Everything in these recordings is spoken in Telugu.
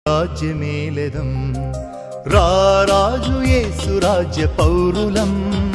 రాజ్యమేలెదం రారాజు యేసు రాజ్య పౌరులం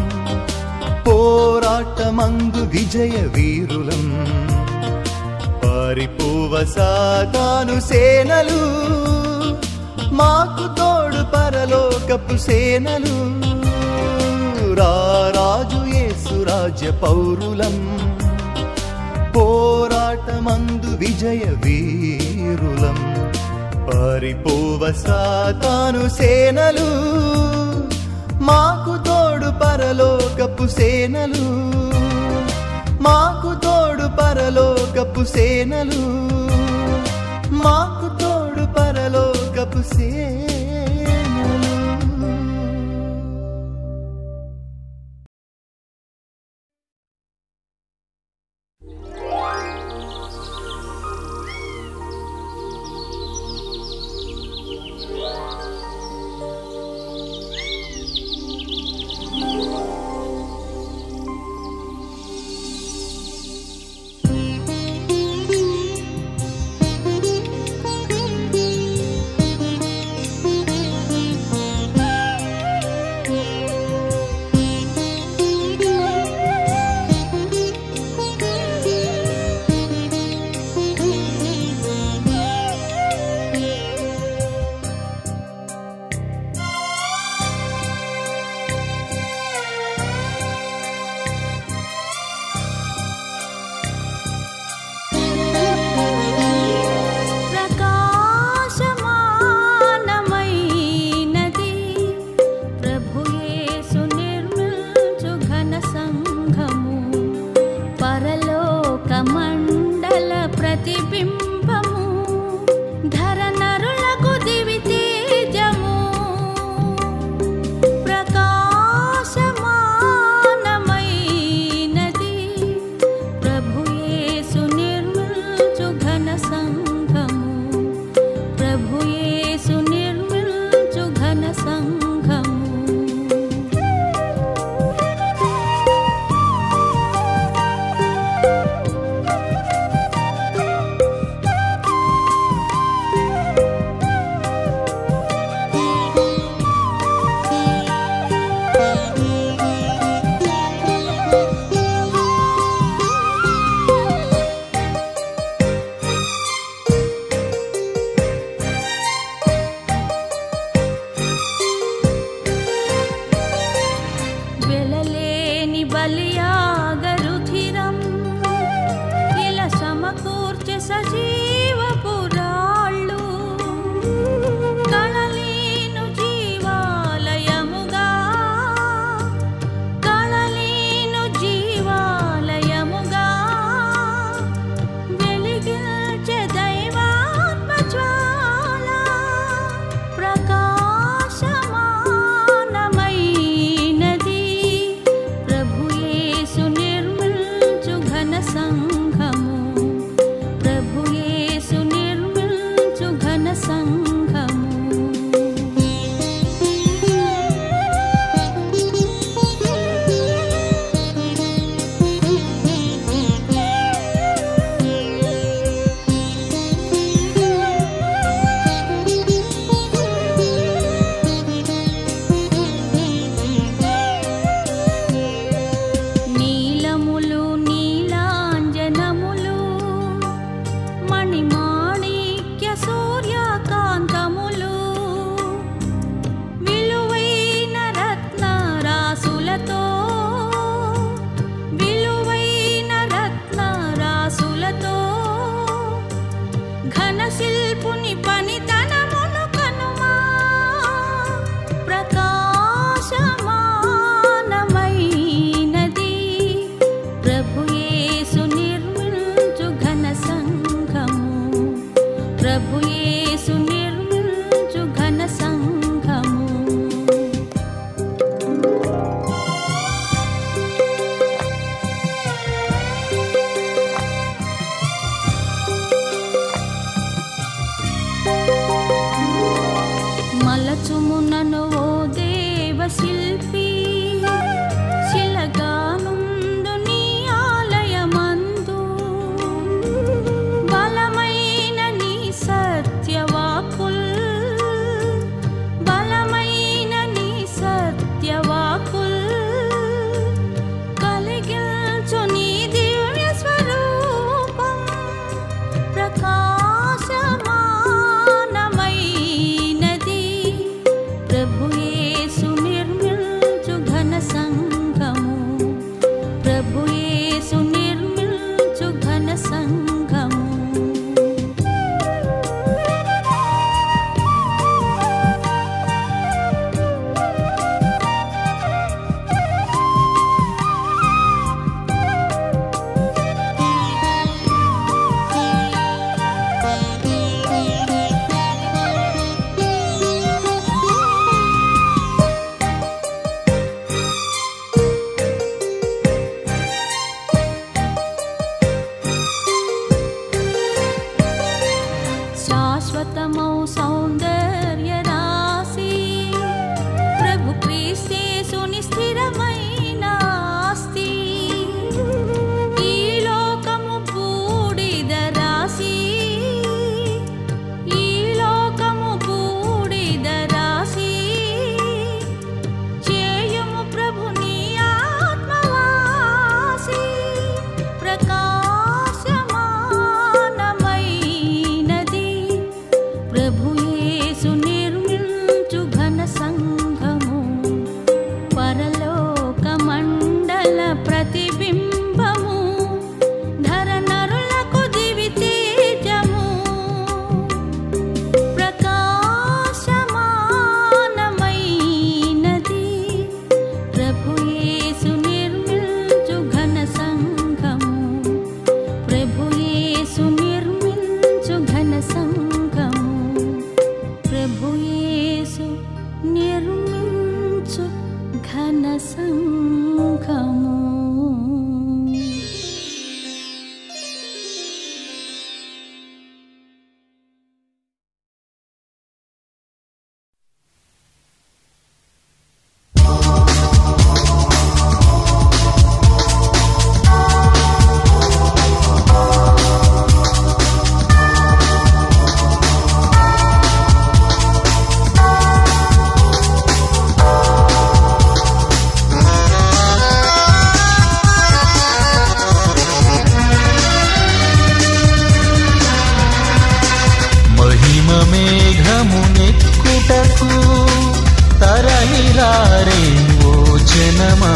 పోరాటమందు విజయ వీరులం పారిపోవ సాతాను సేనలు మాకు తోడు పరలోకపు సేనలు రారాజు యేసు రాజ్య పౌరులం పోరాటమందు విజయ వీరులం పారిపోవ సాతాను సేనలు మాకు తోడు పరలోకపు సేనలు మాకు తోడు పరలోకపు సేనలు మాకు తోడు పరలోకపు సేనలు ప్రకాశమానమైనది ప్రభుయేసు నిర్మించు ఘన సంఘము పరలోక మండల ప్రతిబింబము ధర నరులకు దివి తేజము ప్రకాశమానమైనది ప్రభుయేసు నిర్మించు ఘన సంఘము ప్రభుయేసు నిర్మించు ఘన సంఘము మేఘమునెక్కుటకు తరలిరారే ఓ జనమా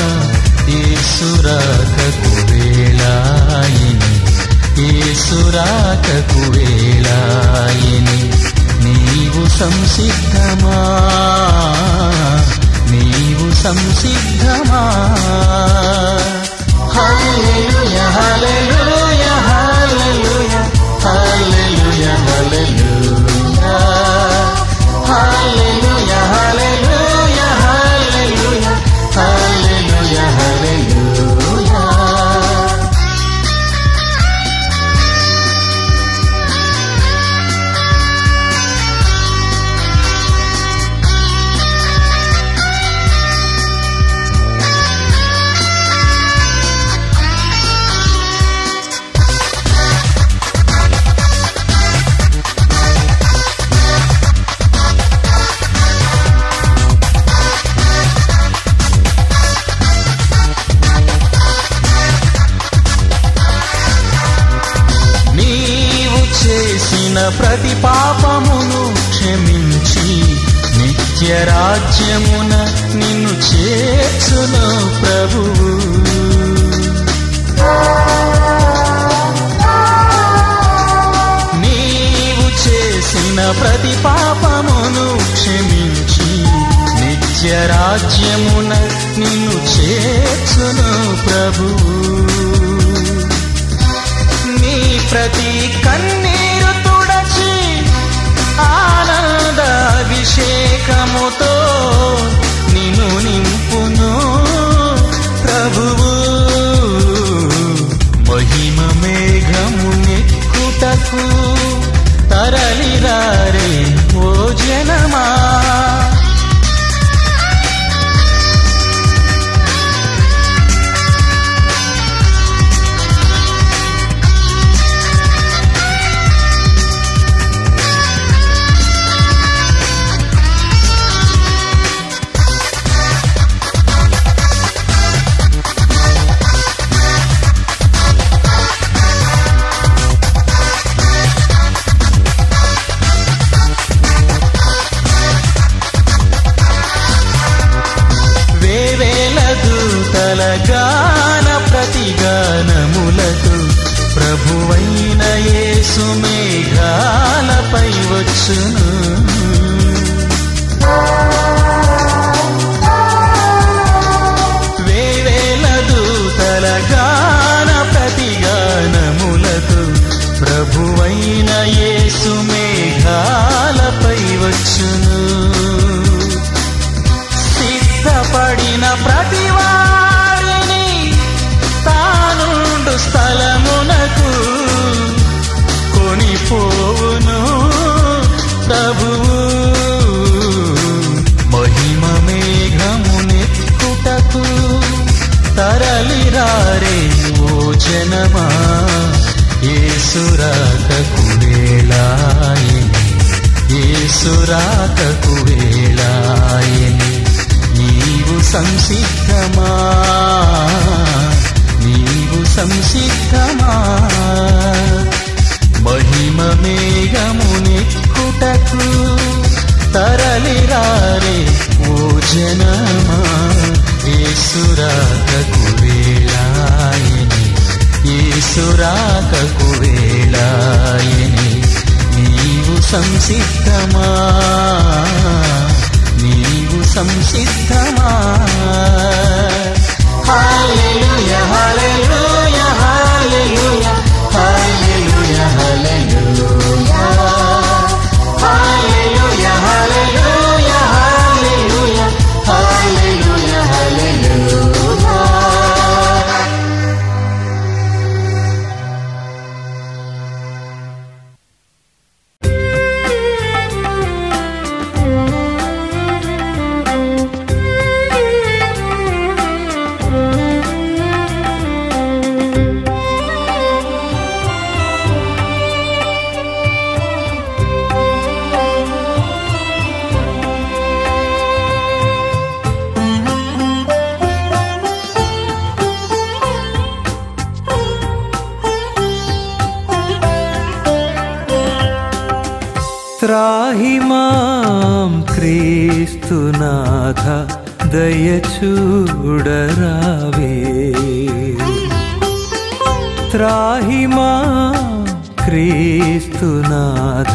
ఏసురాకకు వేళాయిని ఏసురాకకు వేళాయిని నీవు సంసిద్ధమా నీవు సంసిద్ధమా హల్లెలూయ హల్లెలూయ హల్లెలూయ హల్లెలూయ హల్లెలూయ హల్లెలూయ హల్లెలూయ హల్లెలూయ హల్లెలూయ హల్లెలూయ నీవు చేసిన ప్రతి పాపమును క్షమించి నిత్య రాజ్యమున నిన్ను చేర్చును ప్రభువు నీవు చేసిన ప్రతి పాపమును క్షమించి నిత్య రాజ్యమున నిన్ను చేర్చును ప్రభువు నీ ప్రతి కన్నీరు తుడచి ఆనంద అభిషేకముతో నిన్ను నింపును ప్రభువు మహిమ మేఘము నెక్కుటకు తరలిరారే ఓ జనమా వేవేల దూతల గాన ప్రతిగానములతో ప్రభువైన యేసు మేఘాలపై వచ్చును వేవేల దూతల గాన ప్రతిగానములతో ప్రభువైన యేసు మేఘాలపై వచ్చును సిద్ధపడిన ప్రతివారిని తానుండు స్థలమునకు కొనిపోవును ప్రభువు మహిమ మేఘమునెక్కుటకు తరలిరారే ఓ జనమా ఏసురాకకు వేళాయని ఏసురాకకు వేళాయని నీవు సంసిద్ధమా నీవు సంసిద్ధమా మహిమ మేఘమునెక్కుటకు తరలిరారే ఓ జనమా ఏసురాకకు వేళాయని ఏసురాకకు వేళాయని నీవు సంసిద్ధమా నీవు సంసిద్ధమా హల్లెలూయ హల్లెలూయ హల్లెలూయ హల్లెలూయ హల్లెలూయ హల్లెలూయ హల్లెలూయ హల్లెలూయ హల్లెలూయ హల్లెలూయ ఆ త్రాహిమాం క్రీస్తునాథ దయచూడరావే త్రాహిమా క్రీస్తునాథ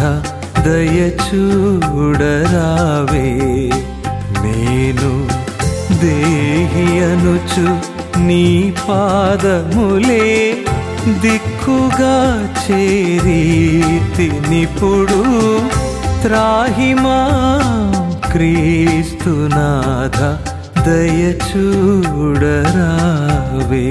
దయచూడరావే నేను దేహి అనుచు నీ పాదములే దిక్కుగా చేరీతినిప్పుడు త్రాహిమా క్రీస్తునాథ దయచూడరావే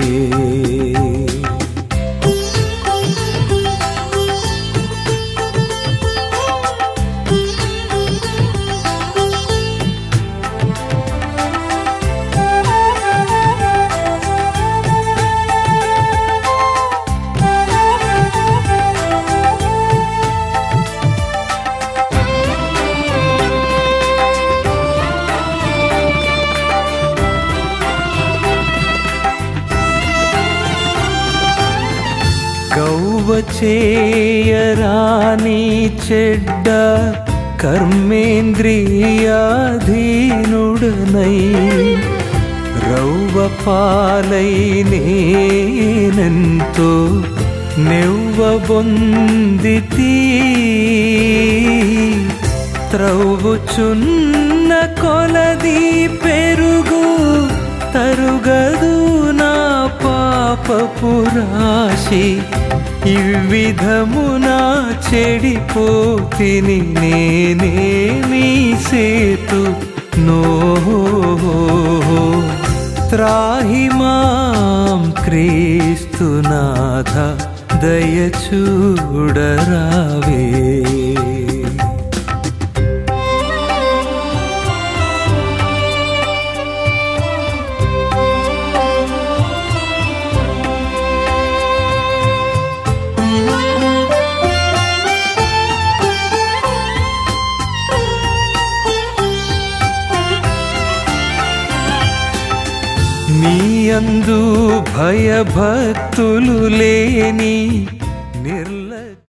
గౌవ చేయరాని చెడ్డ కర్మేంద్రియాధీనుడనై రౌవ పాలై నేనెంతో నెవ్వ బొందితీ త్రవ్వుచున్న కొలది పెరుగు తరుగదు నా పాపపు రాశి ఇవ్విధమునా చెడిపోతిని నేనేమీ సేతు నో త్రాహిమాం క్రీస్తునాథ దయచూడరావే నీయందు భయభక్తులు లేని నిర్లక్ష్య